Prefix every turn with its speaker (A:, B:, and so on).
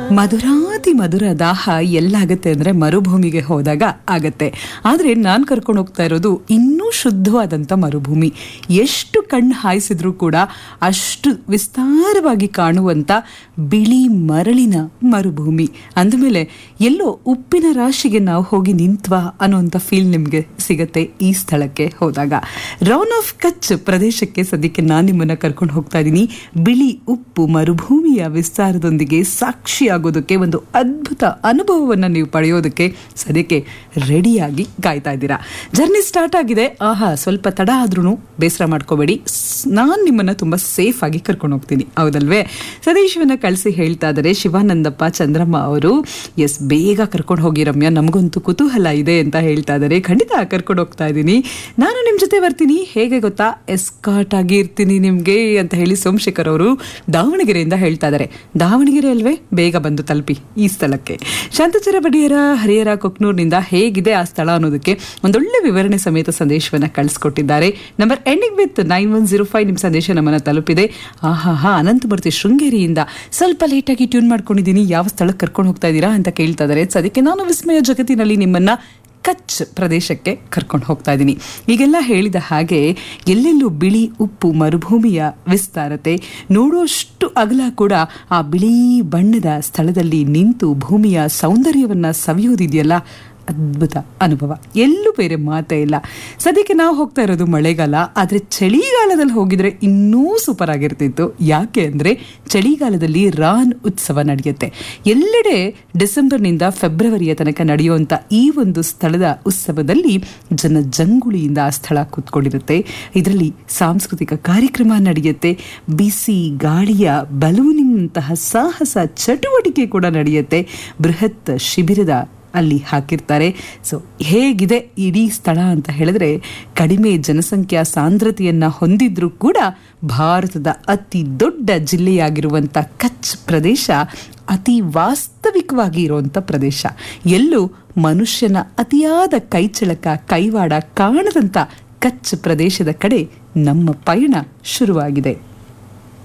A: ಮಧುರಾತಿ ಮಧುರ ದಾಹ ಎಲ್ಲಾಗತ್ತೆ ಅಂದ್ರೆ ಮರುಭೂಮಿಗೆ ಹೋದಾಗ ಆಗತ್ತೆ ಆದ್ರೆ ನಾನ್ ಕರ್ಕೊಂಡು ಹೋಗ್ತಾ ಇರೋದು ಇನ್ನೂ ಶುದ್ಧವಾದಂತ ಮರುಭೂಮಿ ಎಷ್ಟು ಕಣ್ಣು ಹಾಯಿಸಿದ್ರೂ ಕೂಡ ಅಷ್ಟು ವಿಸ್ತಾರವಾಗಿ ಕಾಣುವಂತ ಬಿಳಿ ಮರಳಿನ ಮರುಭೂಮಿ ಅಂದಮೇಲೆ ಎಲ್ಲೋ ಉಪ್ಪಿನ ರಾಶಿಗೆ ನಾವು ಹೋಗಿ ನಿಂತ್ವಾ ಅನ್ನೋಂಥ ಫೀಲ್ ನಿಮ್ಗೆ ಸಿಗತ್ತೆ ಈ ಸ್ಥಳಕ್ಕೆ ಹೋದಾಗ ರೌನ್ ಆಫ್ ಕಚ್ ಪ್ರದೇಶಕ್ಕೆ ಸದ್ಯಕ್ಕೆ ನಾನು ನಿಮ್ಮನ್ನ ಕರ್ಕೊಂಡು ಹೋಗ್ತಾ ಇದ್ದೀನಿ ಬಿಳಿ ಉಪ್ಪು ಮರುಭೂಮಿಯ ವಿಸ್ತಾರದೊಂದಿಗೆ ಸಾಕ್ಷಿಯಾಗೋದಕ್ಕೆ ಒಂದು ಅದ್ಭುತ ಅನುಭವವನ್ನು ನೀವು ಪಡೆಯೋದಕ್ಕೆ ಸದ್ಯಕ್ಕೆ ರೆಡಿಯಾಗಿ ಕಾಯ್ತಾ ಇದ್ದೀರಾ ಜರ್ನಿ ಸ್ಟಾರ್ಟ್ ಆಗಿದೆ ಆಹಾ ಸ್ವಲ್ಪ ತಡ ಆದ್ರೂ ಬೇಸರ ಮಾಡ್ಕೋಬೇಡಿ ನಾನು ನಿಮ್ಮನ್ನ ತುಂಬಾ ಸೇಫ್ ಆಗಿ ಕರ್ಕೊಂಡು ಹೋಗ್ತೀನಿ ಹೌದಲ್ವೇ ಸದೇಶವನ್ನ ಕಳಿಸಿ ಹೇಳ್ತಾ ಇದ್ದಾರೆ ಶಿವಾನಂದಪ್ಪ ಚಂದ್ರಮ್ಮ ಅವರು ಎಸ್ ಬೇಗ ಕರ್ಕೊಂಡು ಹೋಗಿ ರಮ್ಯಾ ನಮಗಂತೂ ಕುತೂಹಲ ಇದೆ ಅಂತ ಹೇಳ್ತಾ ಇದ್ದಾರೆ ಖಂಡಿತ ಕರ್ಕೊಂಡು ಹೋಗ್ತಾ ಇದ್ದೀನಿ ನಾನು ನಿಮ್ಮ ಜೊತೆ ಬರ್ತೀನಿ ಹೇಗೆ ಗೊತ್ತಾ ಎಸ್ಕಾಟ್ ಆಗಿ ಇರ್ತೀನಿ ನಿಮ್ಗೆ ಅಂತ ಹೇಳಿ ಸೋಮಶೇಖರ್ ಅವರು ದಾವಣಗೆರೆಯಿಂದ ಹೇಳ್ತಾ ಇದ್ದಾರೆ ದಾವಣಗೆರೆ ಅಲ್ವೇ ಬೇಗ ಬಂದು ತಲುಪಿ ಈ ಸ್ಥಳಕ್ಕೆ ಶಾಂತಚರ ಬಡಿಯರ ಹರಿಹರ ಕೊಕ್ನೂರ್ನಿಂದ ಹೇಗಿದೆ ಆ ಸ್ಥಳ ಅನ್ನೋದಕ್ಕೆ ಒಂದೊಳ್ಳೆ ವಿವರಣೆ ಸಮೇತ ಸಂದೇಶವನ್ನ ಕಳಿಸ್ಕೊಟ್ಟಿದ್ದಾರೆ number ending with nine one zero five ನಿಮ್ಮ ಸಂದೇಶ ನಮ್ಮನ್ನ ತಲುಪಿದೆ ಆಹಾ ಹಾ ಅನಂತಮೂರ್ತಿ ಶೃಂಗೇರಿಯಿಂದ ಸ್ವಲ್ಪ ಲೇಟಾಗಿ ಟ್ಯೂನ್ ಮಾಡ್ಕೊಂಡಿದ್ದೀನಿ ಯಾವ ಸ್ಥಳಕ್ಕೆ ಕರ್ಕೊಂಡು ಹೋಗ್ತಾ ಇದ್ದೀರಾ ಅಂತ ಕೇಳ್ತಾ ಇದ್ದಾರೆ ಸದ್ಯಕ್ಕೆ ನಾನು ವಿಸ್ಮಯ ಜಗತ್ತಿನಲ್ಲಿ ನಿಮ್ಮನ್ನ ಕಚ್ ಪ್ರದೇಶಕ್ಕೆ ಕರ್ಕೊಂಡು ಹೋಗ್ತಾ ಇದ್ದೀನಿ ಈಗೆಲ್ಲ ಹೇಳಿದ ಹಾಗೆ ಎಲ್ಲೆಲ್ಲೂ ಬಿಳಿ ಉಪ್ಪು ಮರುಭೂಮಿಯ ವಿಸ್ತಾರತೆ ನೋಡೋಷ್ಟು ಅಗಲ ಕೂಡ ಆ ಬಿಳಿ ಬಣ್ಣದ ಸ್ಥಳದಲ್ಲಿ ನಿಂತು ಭೂಮಿಯ ಸೌಂದರ್ಯವನ್ನ ಸವಿಯೋದಿದೆಯಲ್ಲ ಅದ್ಭುತ ಅನುಭವ ಎಲ್ಲೂ ಬೇರೆ ಮಾತೇ ಇಲ್ಲ ಸದ್ಯಕ್ಕೆ ನಾವು ಹೋಗ್ತಾ ಇರೋದು ಮಳೆಗಾಲ ಆದರೆ ಚಳಿಗಾಲದಲ್ಲಿ ಹೋಗಿದ್ರೆ ಇನ್ನೂ ಸೂಪರ್ ಆಗಿರ್ತಿತ್ತು ಯಾಕೆ ಅಂದರೆ ಚಳಿಗಾಲದಲ್ಲಿ ರಾನ್ ಉತ್ಸವ ನಡೆಯುತ್ತೆ ಎಲ್ಲೆಡೆ ಡಿಸೆಂಬರ್ನಿಂದ ಫೆಬ್ರವರಿಯ ತನಕ ನಡೆಯುವಂಥ ಈ ಒಂದು ಸ್ಥಳದ ಉತ್ಸವದಲ್ಲಿ ಜನ ಜಂಗುಳಿಯಿಂದ ಆ ಸ್ಥಳ ಕೂತ್ಕೊಂಡಿರುತ್ತೆ ಇದರಲ್ಲಿ ಸಾಂಸ್ಕೃತಿಕ ಕಾರ್ಯಕ್ರಮ ನಡೆಯುತ್ತೆ ಬಿಸಿ ಗಾಳಿಯ ಬಲೂನಿಂತಹ ಸಾಹಸ ಚಟುವಟಿಕೆ ಕೂಡ ನಡೆಯುತ್ತೆ ಬೃಹತ್ ಶಿಬಿರದ ಅಲ್ಲಿ ಹಾಕಿರ್ತಾರೆ ಸೊ ಹೇಗಿದೆ ಇಡೀ ಸ್ಥಳ ಅಂತ ಹೇಳಿದ್ರೆ ಕಡಿಮೆ ಜನಸಂಖ್ಯಾ ಸಾಂದ್ರತೆಯನ್ನ ಹೊಂದಿದ್ರೂ ಕೂಡ ಭಾರತದ ಅತಿ ದೊಡ್ಡ ಜಿಲ್ಲೆಯಾಗಿರುವಂಥ ಕಚ್ ಪ್ರದೇಶ ಅತಿ ವಾಸ್ತವಿಕವಾಗಿ ಇರುವಂಥ ಪ್ರದೇಶ ಎಲ್ಲೂ ಮನುಷ್ಯನ ಅತಿಯಾದ ಕೈಚಳಕ ಕೈವಾಡ ಕಾಣದಂಥ ಕಚ್ ಪ್ರದೇಶದ ಕಡೆ ನಮ್ಮ ಪಯಣ ಶುರುವಾಗಿದೆ